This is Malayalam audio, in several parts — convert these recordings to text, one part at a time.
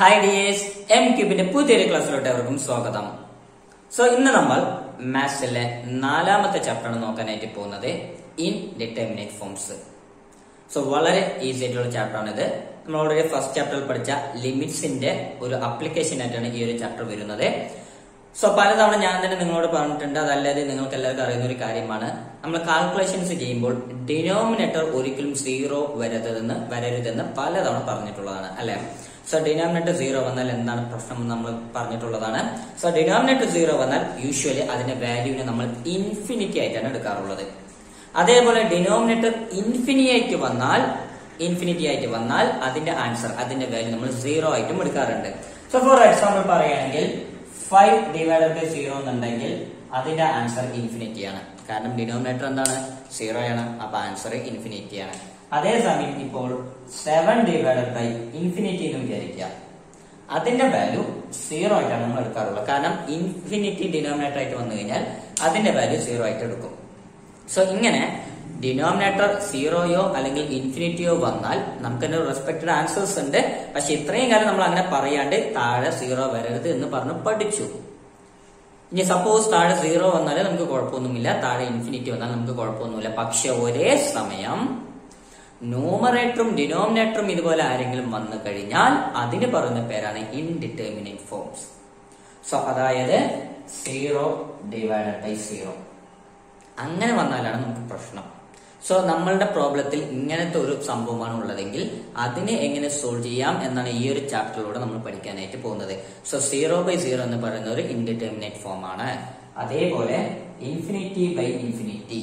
ഹായ് ഡിയേഴ്സ് എം ക്യൂബിന്റെ പുതിയൊരു ക്ലാസ്സിലോട്ട് അവർക്കും സ്വാഗതം സോ ഇന്ന് നമ്മൾ മാത്സിലെ നാലാമത്തെ ചാപ്റ്ററാണ് നോക്കാനായിട്ട് പോകുന്നത് ഇൻ ഡിറ്റർമിനേറ്റ് ഫോംസ് സോ വളരെ ഈസി ആയിട്ടുള്ള ചാപ്റ്റർ ആണിത് നമ്മൾ ഓൾറെഡി ഫസ്റ്റ് ചാപ്റ്ററിൽ പഠിച്ച ലിമിറ്റ്സിന്റെ ഒരു അപ്ലിക്കേഷൻ ആയിട്ടാണ് ഈ ഒരു ചാപ്റ്റർ വരുന്നത് സോ പലതവണ ഞാൻ തന്നെ നിങ്ങളോട് പറഞ്ഞിട്ടുണ്ട് അതല്ലാതെ നിങ്ങൾക്ക് എല്ലാവർക്കും അറിയുന്ന ഒരു കാര്യമാണ് നമ്മൾ കാൽക്കുലേഷൻസ് ചെയ്യുമ്പോൾ ഡിനോമിനേറ്റർ ഒരിക്കലും സീറോ വരരുതെന്ന് വരരുതെന്ന് പലതവണ പറഞ്ഞിട്ടുള്ളതാണ് അല്ലെ സോ ഡിനോമിനേറ്റർ സീറോ വന്നാൽ എന്താണ് പ്രശ്നം എന്ന് നമ്മൾ പറഞ്ഞിട്ടുള്ളതാണ് സോ ഡിനോമിനേറ്റർ സീറോ വന്നാൽ യൂഷ്വലി അതിന്റെ വാല്യൂവിനെ നമ്മൾ ഇൻഫിനിറ്റി ആയിട്ടാണ് എടുക്കാറുള്ളത് അതേപോലെ ഡിനോമിനേറ്റർ ഇൻഫിനിറ്റി വന്നാൽ ഇൻഫിനിറ്റി ആയിട്ട് വന്നാൽ അതിന്റെ ആൻസർ അതിന്റെ വാല്യൂ നമ്മൾ സീറോ ആയിട്ടും എടുക്കാറുണ്ട് സോ ഫോർ എക്സാമ്പിൾ പറയുകയാണെങ്കിൽ ഫൈവ് ഡിവൈഡഡ് ബൈ സീറോ എന്നുണ്ടെങ്കിൽ അതിന്റെ ആൻസർ ഇൻഫിനിറ്റി ആണ് കാരണം ഡിനോമിനേറ്റർ എന്താണ് സീറോ ആണ് അപ്പൊ ആൻസർ ഇൻഫിനിറ്റി ആണ് അതേസമയം ഇപ്പോൾ സെവൻ ഡിവൈഡഡ് ബൈ ഇൻഫിനിറ്റി എന്ന് വിചാരിക്കുക അതിന്റെ വാല്യൂ സീറോ ആയിട്ടാണ് നമ്മൾ എടുക്കാറുള്ളത് കാരണം ഇൻഫിനിറ്റി ഡിനോമിനേറ്റർ ആയിട്ട് വന്നു കഴിഞ്ഞാൽ അതിന്റെ വാല്യൂ സീറോ ആയിട്ട് എടുക്കും സോ ഇങ്ങനെ ഡിനോമിനേറ്റർ സീറോയോ അല്ലെങ്കിൽ ഇൻഫിനിറ്റിയോ വന്നാൽ നമുക്ക് തന്നെ റെസ്പെക്റ്റഡ് ആൻസേഴ്സ് ഉണ്ട് പക്ഷെ ഇത്രയും കാലം നമ്മൾ അങ്ങനെ പറയാണ്ട് താഴെ സീറോ വരരുത് എന്ന് പറഞ്ഞ് പഠിച്ചു ഇനി സപ്പോസ് താഴെ സീറോ വന്നാൽ നമുക്ക് കുഴപ്പമൊന്നുമില്ല താഴെ ഇൻഫിനിറ്റി വന്നാൽ നമുക്ക് കുഴപ്പമൊന്നുമില്ല പക്ഷെ ഒരേ സമയം ന്യൂമറേറ്ററും ഡിനോമിനേറ്ററും ഇതുപോലെ ആരെങ്കിലും വന്നു കഴിഞ്ഞാൽ അതിന് പറയുന്ന പേരാണ് ഇൻഡിറ്റർമിനേറ്റ് ഫോംസ് സോ അതായത് സീറോ ഡിവൈഡഡ് ബൈ സീറോ അങ്ങനെ വന്നാലാണ് നമുക്ക് പ്രശ്നം സോ നമ്മളുടെ പ്രോബ്ലത്തിൽ ഇങ്ങനത്തെ ഒരു സംഭവമാണ് ഉള്ളതെങ്കിൽ അതിനെ എങ്ങനെ സോൾവ് ചെയ്യാം എന്നാണ് ഈ ഒരു ചാപ്റ്ററിലൂടെ നമ്മൾ പഠിക്കാനായിട്ട് പോകുന്നത് സോ സീറോ ബൈ സീറോ എന്ന് പറയുന്ന ഒരു ഇൻഡിറ്റർമിനേറ്റ് ഫോം ആണ് അതേപോലെ infinity by infinity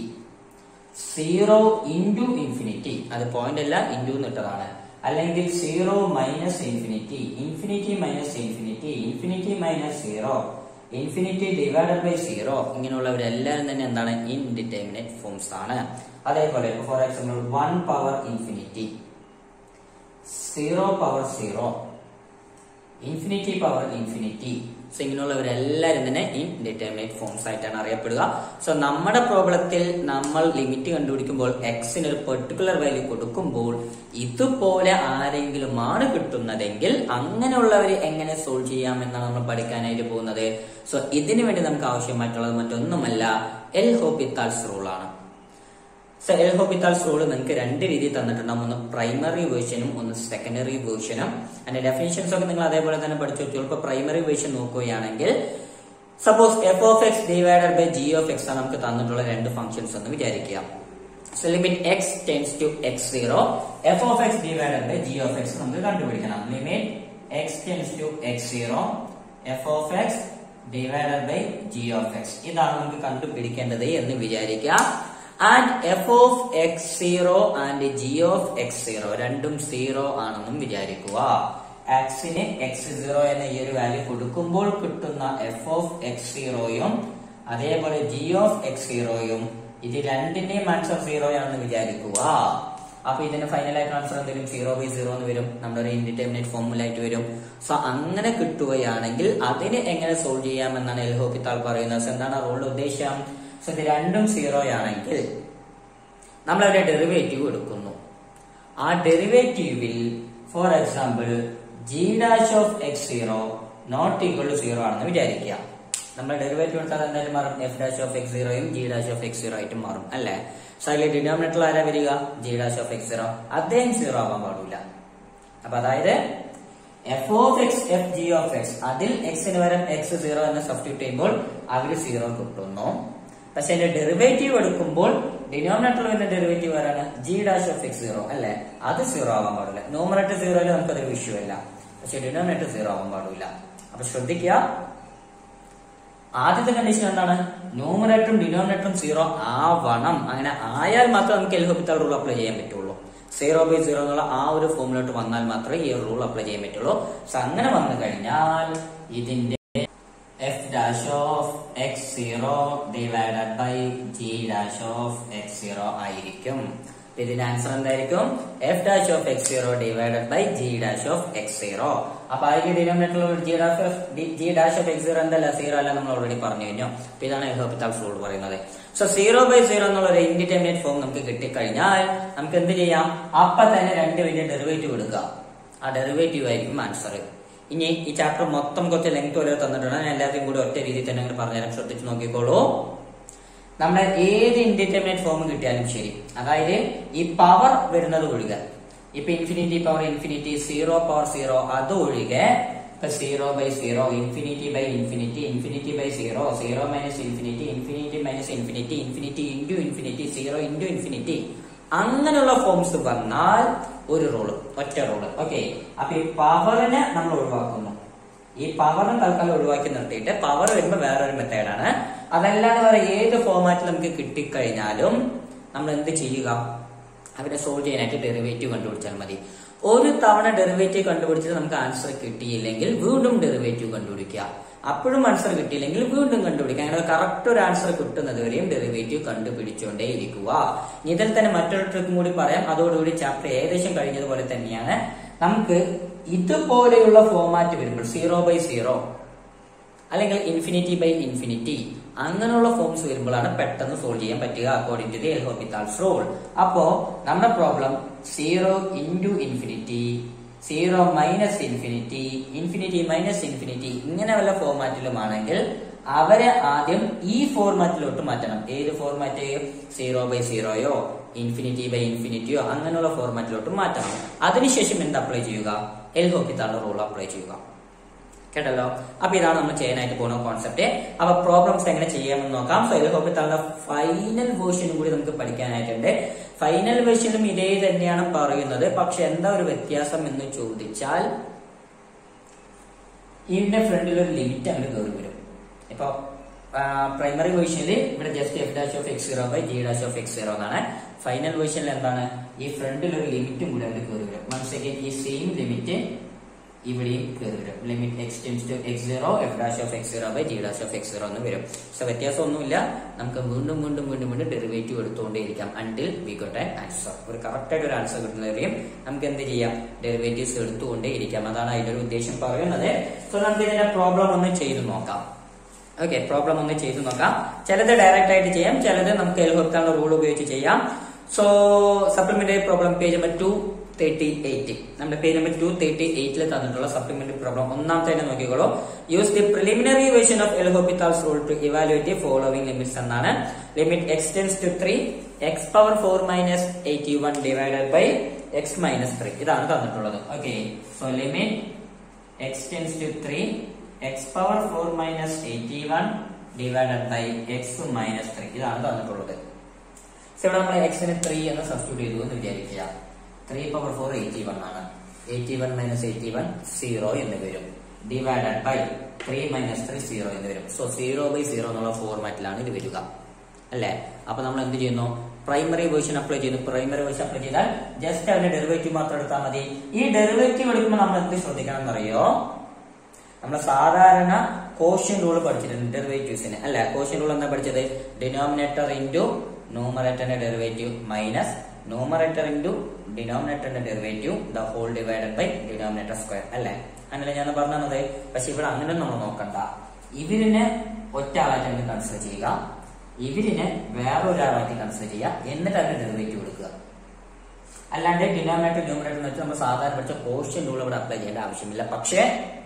zero into infinity അത് പോയിന്റ് അല്ല ഇൻറ്റു എന്നിട്ടതാണ് അല്ലെങ്കിൽ zero minus infinity infinity minus infinity infinity minus zero infinity divided by zero ഇങ്ങനെയുള്ളവരെല്ലാവരും തന്നെ എന്താണ് ഇൻഡിറ്റർമിനേറ്റ് ഫോംസ് ആണ് അതേപോലെ for example one power infinity zero power zero infinity power infinity so ഇങ്ങനെയുള്ളവരെല്ലാവരും തന്നെ ഇൻഡിറ്റർമിനേറ്റ് ഫോംസ് ആയിട്ടാണ് അറിയപ്പെടുക സോ നമ്മുടെ പ്രോബ്ലത്തിൽ നമ്മൾ ലിമിറ്റ് കണ്ടുപിടിക്കുമ്പോൾ എക്സിന് ഒരു പെർട്ടിക്കുലർ വാല്യൂ കൊടുക്കുമ്പോൾ ഇതുപോലെ ആരെങ്കിലും ആണ് കിട്ടുന്നതെങ്കിൽ അങ്ങനെയുള്ളവരെ എങ്ങനെ സോൾവ് ചെയ്യാമെന്നാണ് നമ്മൾ പഠിക്കാനായിട്ട് പോകുന്നത് സോ ഇതിനു വേണ്ടി നമുക്ക് ആവശ്യമായിട്ടുള്ളത് മറ്റൊന്നുമല്ല എൽ ഹോപ്പിത്താൽസ് റൂൾ ആണ് സോ എൽ ഹോപ്പിത്താൽസ് റൂൾ നിങ്ങൾക്ക് രണ്ട് രീതിയിൽ തന്നിട്ടുണ്ടാവും ഒന്ന് പ്രൈമറി വേർഷനും ഒന്ന് സെക്കൻഡറി വേർഷനും അതിന്റെ ഡെഫിനിഷൻസ് ഒക്കെ നിങ്ങൾ അതേപോലെ തന്നെ പഠിച്ചു വെച്ചോളൂ ഇപ്പൊ പ്രൈമറി വേർഷൻ നോക്കുകയാണെങ്കിൽ suppose F of X divided by G of X ആണ് നമുക്ക് തന്നിട്ടുള്ള രണ്ട് ഫംഗ്ഷൻസ് എന്ന് വിചാരിക്കുക so limit X tends to X zero F of X divided by G of X നമുക്ക് കണ്ടുപിടിക്കണം limit X tends to X zero F of X divided by G of X ഇതാണ് നമുക്ക് കണ്ടുപിടിക്കേണ്ടത് എന്ന് വിചാരിക്കുക and F of X zero and G of X zero രണ്ടും സീറോ ആണെന്നും വിചാരിക്കുക എക്സിന് എക്സ് സീറോ എന്ന ഈ ഒരു വാല്യൂ കൊടുക്കുമ്പോൾ കിട്ടുന്ന എഫ് ഓഫ് എക്സ് സീറോയും അതേപോലെ ജി ഓഫ് എക്സ് സീറോയും ഇത് രണ്ടിന്റെയും ആൻസർ സീറോ ആണെന്ന് വിചാരിക്കുക അപ്പൊ ഇതിന്റെ ഫൈനൽ ആയിട്ട് ആൻസർ എന്തെങ്കിലും സീറോ ബൈ സീറോ എന്ന് വരും നമ്മുടെ ഒരു ഇൻഡിറ്റർമിനേറ്റ് ഫോമുലായിട്ട് വരും സോ അങ്ങനെ കിട്ടുകയാണെങ്കിൽ അതിനെ എങ്ങനെ സോൾവ് ചെയ്യാമെന്നാണ് എൽ ഹോപ്പിത്താൾ പറയുന്നത് So എന്താണ് റോളിന്റെ ഉദ്ദേശം സോ ഇത് രണ്ടും സീറോ ആണെങ്കിൽ നമ്മൾ അവരുടെ ഡെറിവേറ്റീവ് എടുക്കുന്നു ആ ഡെറിവേറ്റീവിൽ for example G dash of X zero not equal to zero ആണെന്ന് വിചാരിക്കുക നമ്മൾ ഡെറിവേറ്റീവ് എടുത്താൽ എന്തായാലും മാറും എഫ് ഡാഷ് ഓഫ് എക്സ് സീറോയും G dash of X zero ആയിട്ടും മാറും അല്ലേ സോ അതിൽ ഡിനോമിനേറ്റർ ആരാ വരിക G dash of X zero അദ്ദേഹം സീറോ ആവാൻ പാടില്ല അപ്പൊ അതായത് F of X F G of X അതിൽ എക്സിന് പകരം എക്സ് സീറോ എന്ന് സബ്സ്റ്റിറ്റ്യൂട്ട് ചെയ്യുമ്പോൾ അവര് സീറോ കിട്ടുന്നു പക്ഷെ അതിന്റെ ഡെറിവേറ്റീവ് എടുക്കുമ്പോൾ ഡിനോമിനേറ്ററിൽ വരുന്ന ഡെറിവേറ്റീവ് ആരാണ് G dash of X zero അല്ലെ അത് സീറോ ആവാൻ പാടില്ല ന്യൂമറേറ്റർ സീറോയിൽ നമുക്കതൊരു വിഷു അല്ല പക്ഷെ ഡിനോമിനേറ്റർ സീറോ ആവാൻ പാടില്ല അപ്പൊ ശ്രദ്ധിക്കുക ആദ്യത്തെ കണ്ടീഷൻ എന്താണ് ന്യൂമറേറ്ററും ഡിനോമിനേറ്ററും സീറോ ആവണം അങ്ങനെ ആയാൽ മാത്രമേ നമുക്ക് എൽഹോപ്പിത്താൾ റൂൾ അപ്ലൈ ചെയ്യാൻ പറ്റുള്ളൂ സീറോ ബൈ സീറോ എന്നുള്ള ആ ഒരു ഫോമിലോട്ട് വന്നാൽ മാത്രമേ ഈ റൂൾ അപ്ലൈ ചെയ്യാൻ പറ്റുള്ളൂ സോ അങ്ങനെ വന്നു കഴിഞ്ഞാൽ ഇതിന്റെ F dash of X zero divided by G dash of X zero ആയിരിക്കും ഇതിന്റെ ആൻസർ എന്തായിരിക്കും F dash of X zero divided by G dash of X zero അപ്പൊ ആയിരിക്കും ഡിനോമിനേറ്ററിൽ G dash of G dash of X zero എന്തല്ല സീറോ അല്ല നമ്മൾ ഓൾറെഡി പറഞ്ഞു കഴിഞ്ഞു അപ്പൊ ഇതാണ് ഹോപ്പിത്താൽസ് റൂൾ പറയുന്നത് സോ സീറോ ബൈ സീറോ എന്നുള്ള ഒരു ഇൻഡിറ്റർമിനേറ്റ് ഫോം നമുക്ക് കിട്ടിക്കഴിഞ്ഞാൽ നമുക്ക് എന്ത് ചെയ്യാം അപ്പൊ തന്നെ രണ്ട് വലിയ ഡെറിവേറ്റീവ് എടുക്കുക ആ ഡെറിവേറ്റീവ് ആയിരിക്കും ആൻസർ ഇനി ഈ ചാപ്റ്റർ മൊത്തം കുറച്ച് ലെങ്ത് പോലെ തന്നിട്ടുണ്ട് ഞാൻ എല്ലാத்தைയും കൂടി ഒറ്റ രീതിയിൽ തന്നെ അങ്ങനെ പറഞ്ഞുതരാം ശ്രദ്ധിച്ച് നോക്കിക്കോളൂ നമ്മുടെ ഏത് ഇൻഡിറ്റർമിനേറ്റ് ഫോം കിട്ടിയാലും ശരി അതായത് ഈ പവർ വരുന്നത് ഒഴികെ ഇപ്പൊ infinity power infinity zero power zero അത് ഒഴികെ ഇപ്പൊ zero by zero infinity by infinity infinity by zero zero minus infinity infinity minus infinity infinity into infinity zero into infinity അങ്ങനെയുള്ള ഫോംസ് വന്നാൽ ഒരു റോള് ഒറ്റ റോള് ഓക്കെ അപ്പൊ ഈ പവറിനെ നമ്മൾ ഒഴിവാക്കുന്നു ഈ പവറിനെ തൽക്കാലം ഒഴിവാക്കി നിർത്തിയിട്ട് പവർ വരുമ്പോൾ വേറൊരു മെത്തേഡാണ് അതല്ലാതെ വേറെ ഏത് ഫോമാറ്റിൽ നമുക്ക് കിട്ടിക്കഴിഞ്ഞാലും നമ്മൾ എന്ത് ചെയ്യുക അവരെ സോൾവ് ചെയ്യാനായിട്ട് ഡെറിവേറ്റീവ് കണ്ടുപിടിച്ചാൽ മതി ഒരു തവണ ഡെറിവേറ്റീവ് കണ്ടുപിടിച്ചിട്ട് നമുക്ക് ആൻസർ കിട്ടിയില്ലെങ്കിൽ വീണ്ടും ഡെറിവേറ്റീവ് കണ്ടുപിടിക്കുക അപ്പോഴും ആൻസർ കിട്ടിയില്ലെങ്കിൽ വീണ്ടും കണ്ടുപിടിക്കുക അങ്ങനെ കറക്റ്റ് ഒരു ആൻസർ കിട്ടുന്നത് വരെയും ഡെറിവേറ്റീവ് കണ്ടുപിടിച്ചുകൊണ്ടേ ഇരിക്കുക ഇനി ഇതിൽ തന്നെ മറ്റൊരു ട്രിക്കും കൂടി പറയാം അതോടുകൂടി ചാപ്റ്റർ ഏകദേശം കഴിഞ്ഞതുപോലെ തന്നെയാണ് നമുക്ക് ഇതുപോലെയുള്ള ഫോമാറ്റ് വരുമ്പോൾ സീറോ ബൈ സീറോ അല്ലെങ്കിൽ ഇൻഫിനിറ്റി ബൈ ഇൻഫിനിറ്റി അങ്ങനെയുള്ള ഫോംസ് വരുമ്പോഴാണ് പെട്ടെന്ന് സോൾവ് ചെയ്യാൻ പറ്റുക according to the L'Hopital's rule അപ്പോ നമ്മുടെ problem zero into infinity zero minus infinity infinity minus infinity ഇങ്ങനെ വല്ല ഫോർമാറ്റിലുമാണെങ്കിൽ അവരെ ആദ്യം ഈ ഫോർമാറ്റിലോട്ട് മാറ്റണം ഏത് ഫോർമാറ്റ് സീറോ ബൈ സീറോയോ ഇൻഫിനിറ്റി ബൈ ഇൻഫിനിറ്റിയോ അങ്ങനെയുള്ള ഫോർമാറ്റിലോട്ട് മാറ്റണം അതിനുശേഷം എന്ത് അപ്ലൈ ചെയ്യുക എൽ ഹോപ്പിത്താളുടെ റൂൾ അപ്ലൈ ചെയ്യുക കേട്ടല്ലോ അപ്പൊ ഇതാണ് നമ്മൾ ചെയ്യാനായിട്ട് പോകുന്ന കോൺസെപ്റ്റ് അപ്പൊ പ്രോബ്ലംസ് എങ്ങനെ ചെയ്യാമെന്ന് നോക്കാം സോ ഇതിൽ ഹോപ്പിത്താളുടെ ഫൈനൽ വേർഷനും കൂടി നമുക്ക് പഠിക്കാനായിട്ടുണ്ട് ഫൈനൽ വേർഷനും ഇതേ തന്നെയാണ് പറയുന്നത് പക്ഷെ എന്താ ഒരു വ്യത്യാസം എന്ന് ചോദിച്ചാൽ ഇതിന്റെ ഫ്രണ്ടിൽ ഒരു ലിമിറ്റ് അങ്ങോട്ട് കയറി വരും ഇപ്പൊ പ്രൈമറി വേർഷനിൽ ഇവിടെ just F dash of X zero by G dash of X zero എന്നാണ് ഫൈനൽ വേർഷനിൽ എന്താണ് ഈ ഫ്രണ്ടിൽ ഒരു ലിമിറ്റും കൂടി അങ്ങോട്ട് കയറി വരും വൺസ് അഗൈൻ ഈ സെയിം ലിമിറ്റ് ഇവിടെയും കയറി വരും limit X tends to X zero F dash of X zero by G dash of X zero എന്ന് വരും പക്ഷെ വ്യത്യാസമൊന്നുമില്ല നമുക്ക് വീണ്ടും വീണ്ടും വീണ്ടും വീണ്ടും ഡെറിവേറ്റീവ് എടുത്തുകൊണ്ടേയിരിക്കാം until we got an answer ഒരു കറക്റ്റ് ആയിട്ട് ഒരു ആൻസർ കിട്ടുന്നവരെയും നമുക്ക് എന്ത് ചെയ്യാം ഡെറിവേറ്റീവ്സ് എടുത്തുകൊണ്ടേ ഇരിക്കാം അതാണ് അതിന്റെ ഒരു ഉദ്ദേശം പറയുന്നത് സോ നമുക്ക് ഇതിന്റെ പ്രോബ്ലം ഒന്ന് ചെയ്തു നോക്കാം ഓക്കെ പ്രോബ്ലം ഒന്ന് ചെയ്തു നോക്കാം ചിലത് ഡയറക്റ്റ് ആയിട്ട് ചെയ്യാം ചിലത് നമുക്ക് എൽഹോർക്കാനുള്ള റൂൾ ഉപയോഗിച്ച് ചെയ്യാം so supplementary problem page number two thirty eight നമ്മുടെ പേജ് നമ്പർ ടു തേർട്ടി എയ്റ്റിൽ തന്നിട്ടുള്ള സപ്ലിമെന്ററി പ്രോബ്ലം ഒന്നാമത്തെ തന്നെ നോക്കിക്കോളൂ use the preliminary version of L'Hopital's rule to evaluate following limits എന്നാണ് limit X tends to three X power four minus eighty one divided by X minus three ഇതാണ് തന്നിട്ടുള്ളത് okay so limit X tends to three X power four minus eighty one divided by X minus three ഇതാണ് തന്നിട്ടുള്ളത് സോ ഇവിടെ നമ്മൾ എക്സിന് ത്രീ എന്ന് സബ്സ്റ്റിറ്റ്യൂട്ട് ചെയ്തു എന്ന് വിചാരിക്കുക three power four eighty one ആണ് eighty one minus eighty one zero എന്ന് വരും divided by three minus three zero എന്ന് വരും സോ സീറോ ബൈ സീറോ എന്നുള്ള ഫോർമാറ്റിലാണ് ഇത് വരിക അല്ലേ അപ്പൊ നമ്മൾ എന്ത് ചെയ്യുന്നു പ്രൈമറി വേർഷൻ അപ്ലൈ ചെയ്യുന്നു പ്രൈമറി വേർഷൻ അപ്ലൈ ചെയ്താൽ ജസ്റ്റ് അതിന്റെ ഡെറിവേറ്റീവ് മാത്രം എടുത്താൽ മതി ഈ ഡെറിവേറ്റീവ് എടുക്കുമ്പോൾ നമ്മൾ എന്ത് ശ്രദ്ധിക്കണം എന്നറിയോ നമ്മൾ സാധാരണ കോഷ്യൻ റൂൾ പഠിച്ചിട്ടുണ്ട് ഡെറിവേറ്റീവ്സിന് അല്ല കോഷ്യൻ റൂൾ എന്താ പഠിച്ചത് ഡിനോമിനേറ്റർ ഇൻറ്റു ന്യൂമറേറ്ററിന്റെ ഡെറിവേറ്റീവ് മൈനസ് ന്യൂമറേറ്റർ ഇൻറ്റു ഡിനോമിനേറ്ററിന്റെ derivative the whole divided by denominator square അല്ലേ അങ്ങനെ ഞാൻ പറഞ്ഞു തന്നത് പക്ഷെ ഇവിടെ അങ്ങനെ നമ്മൾ നോക്കണ്ട ഇവരിനെ ഒറ്റ ആളായിട്ട് കൺസിഡർ ചെയ്യുക ഇവരിനെ വേറെ ഒരാളായിട്ട് കൺസിഡർ ചെയ്യുക എന്നിട്ട് അതിന്റെ ഡെറിവേറ്റീവ് എടുക്കുക അല്ലാണ്ട് ഡിനോമിനേറ്റർ ന്യൂമറേറ്റർ എന്ന് വെച്ചാൽ നമ്മൾ സാധാരണ പഠിച്ച കോഷ്യൻ റൂൾ ഇവിടെ അപ്ലൈ ചെയ്യേണ്ട ആവശ്യമില്ല പക്ഷേ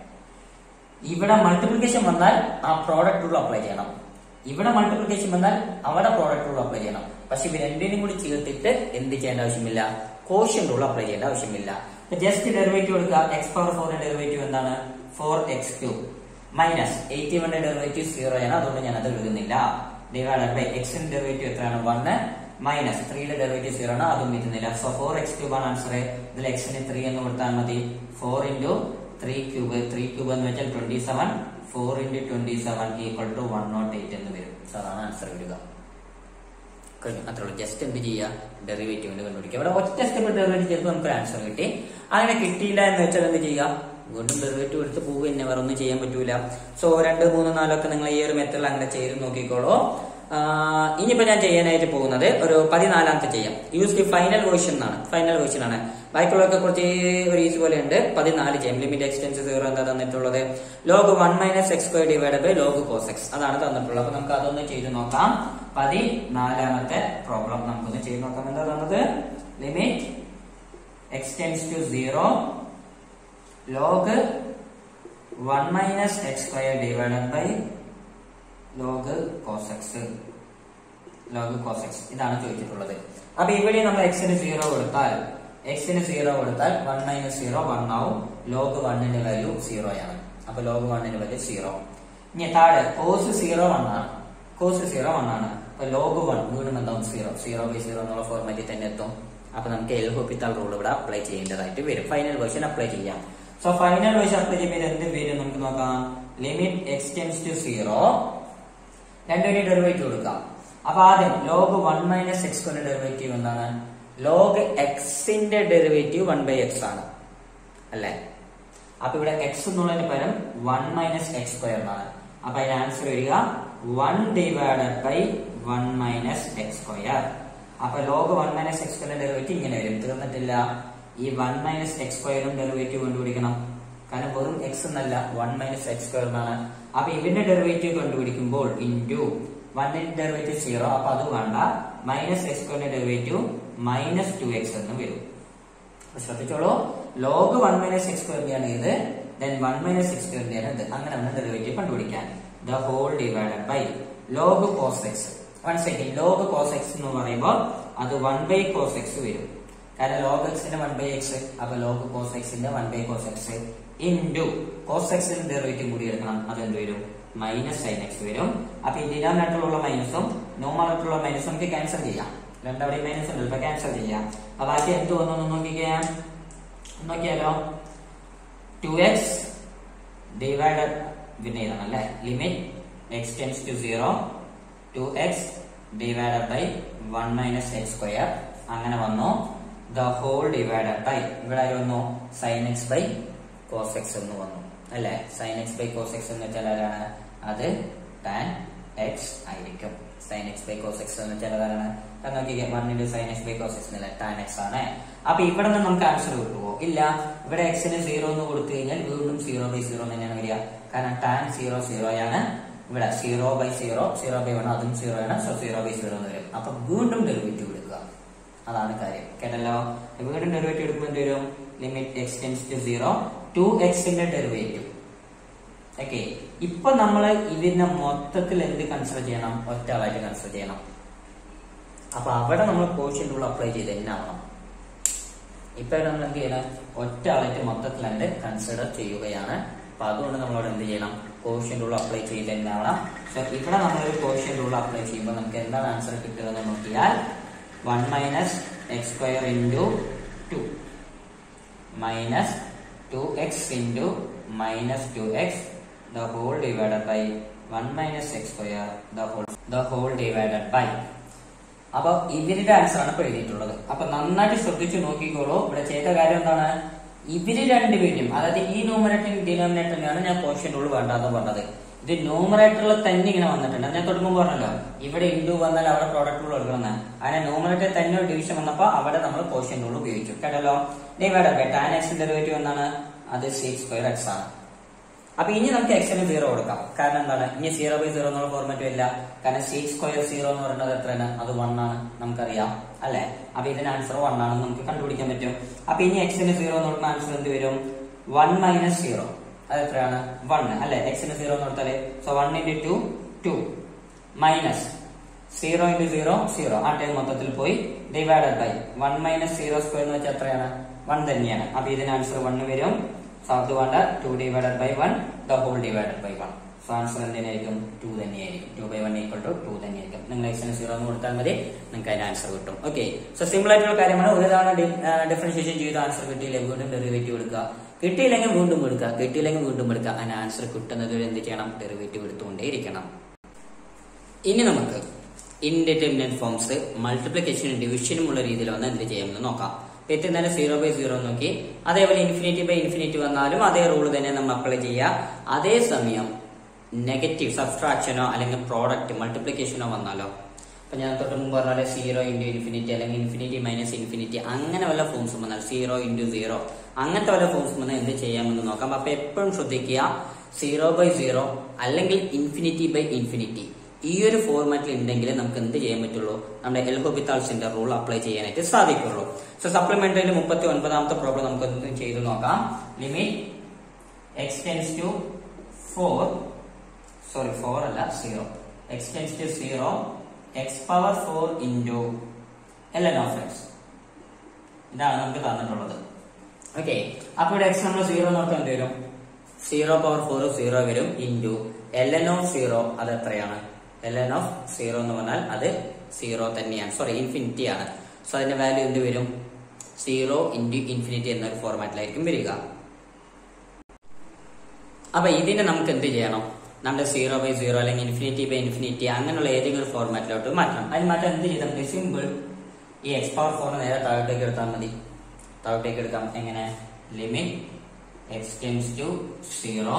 ഇവിടെ മൾട്ടിപ്ലിക്കേഷൻ വന്നാൽ ആ പ്രോഡക്റ്റ് റൂൾ അപ്ലൈ ചെയ്യണം ഇവിടെ മൾട്ടിപ്ലിക്കേഷൻ വന്നാൽ അവിടെ പ്രോഡക്റ്റ് റൂൾ അപ്ലൈ ചെയ്യണം പക്ഷെ ഇവ രണ്ടിനും കൂടി ചേർത്തിട്ട് എന്ത് ചെയ്യേണ്ട ആവശ്യമില്ല കോഷ്യൻ റൂൾ അപ്ലൈ ചെയ്യേണ്ട ആവശ്യമില്ല ജസ്റ്റ് ഡെറിവേറ്റീവ് എടുക്കുക എക്സ് പവർ ഫോറിന്റെ ഡെറിവേറ്റീവ് എന്താണ് four X cube minus eighty വണ്ണിന്റെ ഡെറിവേറ്റീവ് സീറോ ആണ് അതുകൊണ്ട് ഞാൻ അത് എഴുതുന്നില്ല ഡിവൈഡഡ് ബൈ എക്സിന്റെ ഡെറിവേറ്റീവ് എത്രയാണ് വണ് മൈനസ് ത്രീയുടെ ഡെറിവേറ്റീവ് സീറോ ആണ് അതും എഴുതുന്നില്ല സോ ഫോർ എക്സ് ക്യൂബ് ആണ് ആൻസർ ഇതിൽ എക്സിന് ത്രീ എന്ന് കൊടുത്താൽ മതി four into three cube three cube എന്ന് വെച്ചാൽ twenty seven four into twenty seven equal to one nought eight എന്ന് വരും സോ അതാണ് ആൻസർ വരിക കഴിഞ്ഞു അത്രേ ഉള്ളൂ ജസ്റ്റ് എന്ത് ചെയ്യുക ഡെറിവേറ്റീവിന്റെ കണ്ടുപിടിക്കുക ഇവിടെ ഒറ്റ സ്റ്റെപ്പ് ഡെറിവേറ്റീവ് ചെയ്തപ്പോൾ നമുക്ക് ആൻസർ കിട്ടി അങ്ങനെ കിട്ടിയില്ല എന്ന് വെച്ചാൽ എന്ത് ചെയ്യുക വീണ്ടും ഡെറിവേറ്റീവ് എടുത്ത് പോവുക തന്നെ വേറെ ഒന്നും ചെയ്യാൻ പറ്റൂല സോ രണ്ട് മൂന്ന് നാലൊക്കെ നിങ്ങൾ ഈ ഒരു മെത്തഡിൽ അങ്ങനെ ചെയ്ത് നോക്കിക്കോളൂ ഇനിയിപ്പോ ഞാൻ ചെയ്യാനായിട്ട് പോകുന്നത് ഒരു പതിനാലാമത്തെ ചെയ്യാം യൂസ് ദി ഫൈനൽ വേർഷൻ എന്നാണ് ഫൈനൽ വേർഷൻ ആണ് ബാക്കിയുള്ളതൊക്കെ കുറച്ച് ഒരു ഈസി പോലെ ഉണ്ട് പതിനാല് ചെയ്യാം ലിമിറ്റ് എക്സ്റ്റൻസ് സീറോ എന്താ തന്നിട്ടുള്ളത് log one minus X square divide by log cos X അതാണ് തന്നിട്ടുള്ളത് അപ്പൊ നമുക്ക് അതൊന്ന് ചെയ്ത് നോക്കാം പതിനാലാമത്തെ പ്രോബ്ലം നമുക്കൊന്ന് ചെയ്ത് നോക്കാം എന്താ തന്നത് limit X tends to zero log one minus X square divided by log cos X log cos X ഇതാണ് ചോദിച്ചിട്ടുള്ളത് അപ്പൊ ഇവിടെ നമ്മൾ എക്സിന് സീറോ കൊടുത്താൽ എക്സിന് സീറോ കൊടുത്താൽ വൺ മൈനസ് സീറോ വൺ ആവും ലോഗ് വണ്ണിന്റെ വാല്യൂ സീറോ ആണ് അപ്പൊ ലോഗ് വണ്ണിന്റെ വാല്യൂ സീറോ ഇനി താഴെ കോസ് സീറോ വൺ ആണ് കോസ് സീറോ വൺ ആണ് അപ്പൊ ലോഗ് വൺ വീണ്ടും എന്താവും സീറോ സീറോ ബൈ സീറോ എന്നുള്ള ഫോർമാറ്റിൽ തന്നെ എത്തും അപ്പൊ നമുക്ക് എൽ ഹോപ്പിത്താൽ റൂൾ ഇവിടെ അപ്ലൈ ചെയ്യേണ്ടതായിട്ട് വരും ഫൈനൽ വേർഷൻ അപ്ലൈ ചെയ്യാം സോ ഫൈനൽ വേർഷൻ അപ്ലൈ ചെയ്യുമ്പോൾ എന്ത് വരും നമുക്ക് നോക്കാം limit X tends to zero രണ്ടുപേരും ഡെറിവേറ്റീവ് കൊടുക്കാം അപ്പൊ ആദ്യം ലോഗ് വൺ മൈനസ് എക്സ് കൊണ്ട് ഡെറിവേറ്റീവ് എന്താണ് ലോഗ് എക്സിന്റെ ഡെറിവേറ്റീവ് വൺ ബൈ എക്സ് ആണ് അല്ലേ അപ്പൊ ഇവിടെ എക്സ് എന്നുള്ളതിന് പകരം വൺ മൈനസ് എക്സ് സ്ക്വയർ എന്നാണ് അപ്പൊ അതിന്റെ ആൻസർ വരിക one divided by one minus X square അപ്പൊ ലോഗ് വൺ മൈനസ് എക്സ് സ്ക്വയറിന്റെ ഡെറിവേറ്റീവ് ഇങ്ങനെ വരും തീർന്നിട്ടില്ല ഈ വൺ മൈനസ് എക്സ് സ്ക്വയറും ഡെറിവേറ്റീവ് കണ്ടുപിടിക്കണം കാരണം വെറും എക്സ് എന്നല്ല വൺ മൈനസ് എക്സ് സ്ക്വയർ എന്നാണ് അപ്പൊ ഇതിന്റെ ഡെറിവേറ്റീവ് കണ്ടുപിടിക്കുമ്പോൾ ഇൻറ്റു വണ്ണിന്റെ ഡെറിവേറ്റീവ് സീറോ അപ്പൊ അത് വേണ്ട മൈനസ് എക്സ് സ്ക്വയറിന്റെ ഡെറിവേറ്റീവ് മൈനസ് ടു എക്സ് എന്ന് വരും അപ്പൊ ശ്രദ്ധിച്ചോളൂ ലോഗ് വൺ മൈനസ് എക്സ് സ്ക്വയറിന്റെയാണ് ഇത് ദെൻ വൺ മൈനസ് എക്സ് സ്ക്വയറിന്റെയാണ് ഇത് അങ്ങനെ വേണം ഡെറിവേറ്റീവ് കണ്ടുപിടിക്കാൻ the whole divided by log cos X one second log cos X എന്ന് പറയുമ്പോൾ അത് വൺ ബൈ കോസ് എക്സ് വരും കാരണം ലോഗ് എക്സിന്റെ വൺ ബൈ എക്സ് അപ്പൊ ലോഗ് കോസ് എക്സിന്റെ one by cos X into cos എക്സിന്റെ ഡെറിവേറ്റീവ് കൂടി എടുക്കണം അത് എന്ത് വരും മൈനസ് സൈൻ എക്സ് വരും അപ്പൊ ഈ ഡിനോമിനേറ്ററിലുള്ള മൈനസും ന്യൂമറേറ്ററിലുള്ള മൈനസും നമുക്ക് ക്യാൻസൽ ചെയ്യാം രണ്ടവിടെ മൈനസ് ഉണ്ട് ഇപ്പൊ ക്യാൻസൽ ചെയ്യാം അപ്പൊ ബാക്കി എന്ത് വന്നു നോക്കിക്കേ നോക്കിയാലോ ടു എക്സ് ഡിവൈഡഡ് പിന്നെ ഇതാണ് അല്ലെ limit X tends to zero two X divided by one minus X square അങ്ങനെ വന്നു ദ ഹോൾ ഡിവൈഡഡ് ബൈ ഇവിടെ ആര് വന്നു sine X by cos X എന്ന് വന്നു അല്ലെ sine X by cos X എന്ന് വെച്ചാൽ ആരാണ് അത് ടാൻ എക്സ് ആയിരിക്കും sine X by cos X എന്ന് വെച്ചാൽ ആരാണ് കാരണം നോക്കിക്കേ one into sine X by cos X എന്നല്ല ടാൻ എക്സ് ആണ് അപ്പൊ ഇവിടെ നിന്ന് നമുക്ക് ആൻസർ കിട്ടുമോ ഇല്ല ഇവിടെ എക്സിന് സീറോ എന്ന് കൊടുത്തു കഴിഞ്ഞാൽ വീണ്ടും സീറോ ബൈ സീറോ തന്നെയാണ് വരിക കാരണം ടാൻ സീറോ സീറോ ആണ് ഇവിടെ zero by zero zero by one അതും സീറോ ആണ് സോ സീറോ ബൈ സീറോ എന്ന് വരും അപ്പൊ വീണ്ടും ഡെറിവേറ്റീവ് എടുക്കുക അതാണ് കാര്യം കേട്ടല്ലോ വീണ്ടും ഡെറിവേറ്റീവ് എടുക്കുമ്പോൾ എന്ത് വരും limit X tends to zero two എക്സിന്റെ ഡെറിവേറ്റീവ് ഓക്കെ ഇപ്പൊ നമ്മൾ ഇതിനെ മൊത്തത്തിൽ എന്ത് കൺസിഡർ ചെയ്യണം ഒറ്റ ആളായിട്ട് കൺസിഡർ ചെയ്യണം അപ്പൊ അവിടെ നമ്മൾ കോഷ്യൻ റൂൾ അപ്ലൈ ചെയ്ത് തന്നെ ആവണം ഇപ്പൊ നമ്മൾ എന്ത് ചെയ്യണം ഒറ്റ ആളായിട്ട് മൊത്തത്തിൽ അതിന്റെ കൺസിഡർ ചെയ്യുകയാണ് അപ്പൊ അതുകൊണ്ട് നമ്മളവിടെ എന്ത് ചെയ്യണം കോഷ്യൻ റൂൾ അപ്ലൈ ചെയ്ത് തന്നെ ആവണം സോ ഇവിടെ നമ്മളൊരു കോഷ്യൻ റൂൾ അപ്ലൈ ചെയ്യുമ്പോൾ നമുക്ക് എന്താണ് ആൻസർ കിട്ടുക എന്ന് നോക്കിയാൽ one minus X square into two minus two X into minus two X the whole divided by 1 minus x square the whole the whole divided by അപ്പൊ ഇവരുടെ ആൻസർ ആണ് ഇപ്പൊ എഴുതിയിട്ടുള്ളത് അപ്പൊ നന്നായിട്ട് ശ്രദ്ധിച്ചു നോക്കിക്കോളൂ ഇവിടെ ചെയ്ത കാര്യം എന്താണ് ഇവര് രണ്ടുപേരും അതായത് ഈ ന്യൂമറേറ്റർ ഡിനോമിനേറ്ററിനാണ് ഞാൻ പോർഷൻ റൂൾ വേണ്ടെന്ന് പറഞ്ഞത് ഇത് ന്യൂമറേറ്ററിൽ തന്നെ ഇങ്ങനെ വന്നിട്ടുണ്ട് ഞാൻ തുടങ്ങുമ്പോൾ പറഞ്ഞല്ലോ ഇവിടെ ഇൻഡു വന്നാൽ അവിടെ പ്രോഡക്റ്റ് റൂൾ എടുക്കണം അങ്ങനെ ന്യൂമറേറ്റർ തന്നെ ഒരു ഡിവിഷൻ വന്നപ്പോൾ അവിടെ നമ്മൾ പോർഷൻ റൂൾ ഉപയോഗിച്ചു കേട്ടല്ലോ divide by tan X derivative എന്താണ് അത് സിക്സ് സ്ക്വയർ എക്സ് ആണ് അപ്പൊ ഇനി നമുക്ക് എക്സിന് സീറോ കൊടുക്കാം കാരണം എന്താണ് ഇനി സീറോ ബൈ സീറോ എന്നുള്ള ഫോർമാറ്റും ഇല്ല കാരണം സിക്സ് സ്ക്വയർ സീറോ എന്ന് പറയുന്നത് എത്രയാണ് അത് വൺ ആണ് നമുക്കറിയാം അല്ലെ അപ്പൊ ഇതിന് ആൻസർ വൺ ആണെന്ന് നമുക്ക് കണ്ടുപിടിക്കാൻ പറ്റും അപ്പൊ ഇനി എക്സിന് സീറോ എന്ന് പറഞ്ഞ ആൻസർ എന്ത് വരും വൺ മൈനസ് സീറോ അത് എത്രയാണ് വൺ അല്ലെ എക്സിന് സീറോ എന്ന് കൊടുത്താല് so one into two two minus zero into zero zero ആ ടൈം മൊത്തത്തിൽ പോയി divided by one minus zero square എന്ന് വെച്ചാൽ എത്രയാണ് വൺ തന്നെയാണ് അപ്പൊ ഇതിന് ആൻസർ വൺ വരും സോ അത് വേണ്ട two divided by one the whole divided by one so answer എന്തിനായിരിക്കും ടു തന്നെയായിരിക്കും two by one equal to two തന്നെയായിരിക്കും നിങ്ങൾ എക്സിന് സീറോ എന്ന് കൊടുത്താൽ മതി നിങ്ങൾക്ക് അതിന് ആൻസർ കിട്ടും ഓക്കെ സോ സിമ്പിൾ ആയിട്ടുള്ള കാര്യമാണ് ഒരു തവണ ഡിഫറൻഷിയേഷൻ ചെയ്ത് ആൻസർ കിട്ടിയില്ല വീണ്ടും ഡെറിവേറ്റീവ് എടുക്കുക കിട്ടിയില്ലെങ്കിൽ വീണ്ടും എടുക്കുക കിട്ടിയില്ലെങ്കിൽ വീണ്ടും എടുക്കുക അതിന് ആൻസർ കിട്ടുന്നത് വരെ എന്ത് ചെയ്യണം ഡെറിവേറ്റീവ് എടുത്തുകൊണ്ടേയിരിക്കണം ഇനി നമുക്ക് ഇൻഡിറ്റർമിനന്റ് ഫോംസ് മൾട്ടിപ്ലിക്കേഷനും ഡിവിഷനും ഉള്ള രീതിയിൽ വന്ന് എന്ത് ചെയ്യാമെന്ന് നോക്കാം എത്തി തന്നെ സീറോ ബൈ സീറോ നോക്കി അതേപോലെ ഇൻഫിനിറ്റി ബൈ ഇൻഫിനിറ്റി വന്നാലും അതേ റൂൾ തന്നെ നമ്മൾ അപ്ലൈ ചെയ്യുക അതേസമയം നെഗറ്റീവ് സബ്സ്ട്രാക്ഷനോ അല്ലെങ്കിൽ പ്രോഡക്റ്റ് മൾട്ടിപ്ലിക്കേഷനോ വന്നാലോ അപ്പൊ ഞാൻ തൊട്ട് മുമ്പ് പറഞ്ഞ പോലെ സീറോ ഇൻറ്റു ഇൻഫിനിറ്റി അല്ലെങ്കിൽ ഇൻഫിനിറ്റി മൈനസ് ഇൻഫിനിറ്റി അങ്ങനെ വല്ല ഫോംസും വന്നാൽ സീറോ ഇൻറ്റു സീറോ അങ്ങനത്തെ വല്ല ഫോംസും വന്നാൽ എന്ത് ചെയ്യാമെന്ന് നോക്കാം അപ്പൊ എപ്പോഴും ശ്രദ്ധിക്കുക സീറോ ബൈ സീറോ അല്ലെങ്കിൽ ഇൻഫിനിറ്റി ബൈ ഇൻഫിനിറ്റി ഈ ഒരു ഫോർമാറ്റിൽ ഉണ്ടെങ്കിൽ നമുക്ക് എന്ത് ചെയ്യാൻ പറ്റുള്ളൂ നമ്മുടെ എൽഹോബിത്താൾസിന്റെ റൂൾ അപ്ലൈ ചെയ്യാനായിട്ട് സാധിക്കുള്ളൂ സോ സപ്ലിമെന്ററിയിൽ മുപ്പത്തി ഒൻപതാമത്തെ പ്രോബ്ലം നമുക്ക് എന്ത് ചെയ്ത് നോക്കാം limit X tends to four sorry four അല്ല zero X tends to zero X power four into L N of X ഇതാണ് നമുക്ക് തന്നിട്ടുള്ളത് ഓക്കെ അപ്പൊ ഇവിടെ എക്സ് നമ്മൾ സീറോ നോക്കാൻ എന്ത് വരും സീറോ പവർ ഫോർ സീറോ വരും into L N of zero അത് എത്രയാണ് എൽ എൻ ഓഫ് സീറോ എന്ന് പറഞ്ഞാൽ അത് സീറോ തന്നെയാണ് സോറി ഇൻഫിനിറ്റി ആണ് സോ അതിന്റെ വാല്യൂ എന്ത് വരും സീറോ ഇൻറ്റു ഇൻഫിനിറ്റി എന്നൊരു ഫോർമാറ്റിലായിരിക്കും വരിക അപ്പൊ ഇതിനെ നമുക്ക് എന്ത് ചെയ്യണം നമ്മുടെ സീറോ ബൈ സീറോ അല്ലെങ്കിൽ ഇൻഫിനിറ്റി ബൈ ഇൻഫിനിറ്റി അങ്ങനെയുള്ള ഏതെങ്കിലും ഫോർമാറ്റിലോട്ട് മാറ്റണം അതിന് മാറ്റാൻ എന്ത് ചെയ്താൽ മതി സിമ്പിൾ ഈ എക്സ് പവർ ഫോർ നേരെ താഴോട്ടേക്ക് എടുത്താൽ മതി താഴോട്ടേക്ക് എടുക്കാം എങ്ങനെ limit X tends to zero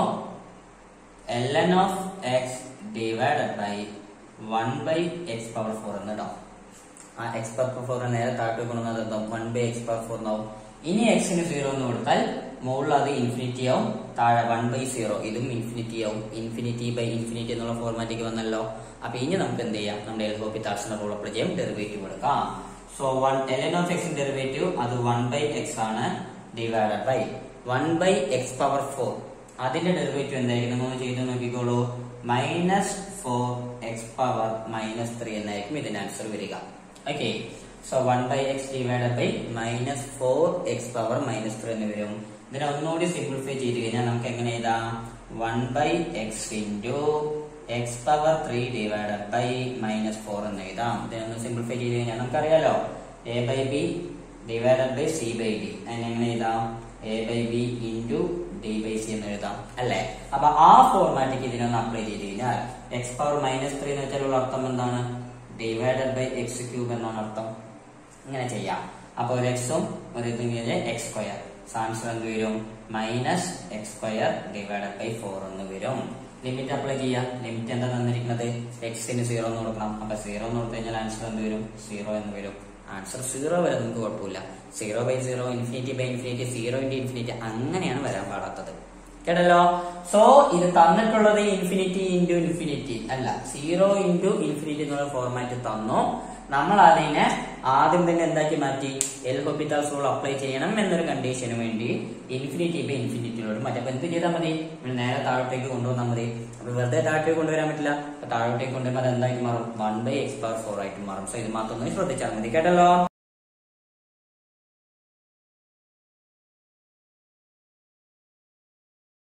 L N of X divided by one by X power four എന്ന് ഇടാം ആ എക്സ് പവർ ഫോർ നേരെ താഴോട്ടേക്ക് കൊണ്ടുവന്നത് എന്താവും one by X power four എന്നാവും ഇനി എക്സിന് സീറോ എന്ന് കൊടുത്താൽ മുകളിൽ അത് ഇൻഫിനിറ്റി ആവും താഴെ വൺ ബൈ സീറോ ഇതും ഇൻഫിനിറ്റി ആവും ഇൻഫിനിറ്റി ബൈ ഇൻഫിനിറ്റി എന്നുള്ള ഫോർമാറ്റിക്ക് വന്നല്ലോ അപ്പൊ ഇനി നമുക്ക് എന്ത് ചെയ്യാം നമ്മുടെ എൽ ഹോപ്പിത്താക്സിന്റെ റൂൾ അപ്ലൈ ചെയ്യാം ഡെറിവേറ്റീവ് കൊടുക്കാം so one L N of എക്സിന്റെ ഡെറിവേറ്റീവ് അത് വൺ ബൈ എക്സ് ആണ് divided by one by X power four അതിന്റെ ഡെറിവേറ്റീവ് എന്തായിരിക്കും നമ്മൾ ചെയ്ത് നോക്കിക്കോളൂ minus four X power minus three എന്നായിരിക്കും ഇതിന്റെ ആൻസർ വരിക okay so one by X divided by minus four X power minus three എന്ന് വരും ഇതിനെ ഒന്നുകൂടി സിംപ്ലിഫൈ ചെയ്ത് കഴിഞ്ഞാൽ നമുക്ക് എങ്ങനെ എഴുതാം one by X into X power three divided by minus four എന്ന് എഴുതാം ഇതിനൊന്ന് സിംപ്ലിഫൈ ചെയ്ത് കഴിഞ്ഞാൽ നമുക്കറിയാലോ A by B divided by C by D അതിനെങ്ങനെ എഴുതാം A by B into D by C എന്ന് എഴുതാം അല്ലേ അപ്പൊ ആ ഫോർമാറ്റിക്ക് ഇതിനൊന്ന് അപ്ലൈ ചെയ്ത് കഴിഞ്ഞാൽ എക്സ് പവർ മൈനസ് ത്രീ എന്ന് വെച്ചാലുള്ള അർത്ഥം എന്താണ് ഡിവൈഡഡ് ബൈ എക്സ് ക്യൂബ് എന്നാണ് അർത്ഥം ഇങ്ങനെ ചെയ്യാം അപ്പൊ ഒരു എക്സും ഒരു ഇതും എക്സ് സ്ക്വയർ ആൻസർ എന്ത് വരും minus X square divided by four എന്ന് വരും ലിമിറ്റ് അപ്ലൈ ചെയ്യാം ലിമിറ്റ് എന്താ തന്നിരിക്കുന്നത് എക്സിന് സീറോ എന്ന് കൊടുക്കണം അപ്പൊ സീറോ എന്ന് കൊടുത്തു കഴിഞ്ഞാൽ ആൻസർ എന്ത് വരും സീറോ എന്ന് വരും ആൻസർ സീറോ വരെ നമുക്ക് കുഴപ്പമില്ല zero by zero infinity by infinity zero into infinity അങ്ങനെയാണ് വരാൻ പാടാത്തത് കേട്ടല്ലോ സോ ഇത് തന്നിട്ടുള്ളത് ഇൻഫിനിറ്റി ഇൻറ്റു ഇൻഫിനിറ്റി അല്ല സീറോ ഇൻറ്റു ഇൻഫിനിറ്റി എന്നുള്ള ഫോർമാറ്റ് തന്നു നമ്മൾ അതിനെ ആദ്യം തന്നെ എന്താക്കി മാറ്റി എൽ ഹോപ്പിറ്റാൽസ് റൂൾ അപ്ലൈ ചെയ്യണം എന്നൊരു കണ്ടീഷന് വേണ്ടി ഇൻഫിനിറ്റി ബൈ ഇൻഫിനിറ്റിയിലോട്ട് മാറ്റി അപ്പൊ എന്ത് ചെയ്താൽ മതി നമ്മൾ നേരെ താഴോട്ടേക്ക് കൊണ്ടുവന്നാൽ മതി അപ്പൊ വെറുതെ താഴോട്ടേക്ക് കൊണ്ടുവരാൻ പറ്റില്ല അപ്പൊ താഴോട്ടേക്ക് കൊണ്ടുവരുമ്പോൾ അത് എന്തായിട്ട് മാറും one by X power four ആയിട്ട് മാറും സോ ഇത് മാത്രം ഒന്ന് ശ്രദ്ധിച്ചാൽ മതി കേട്ടല്ലോ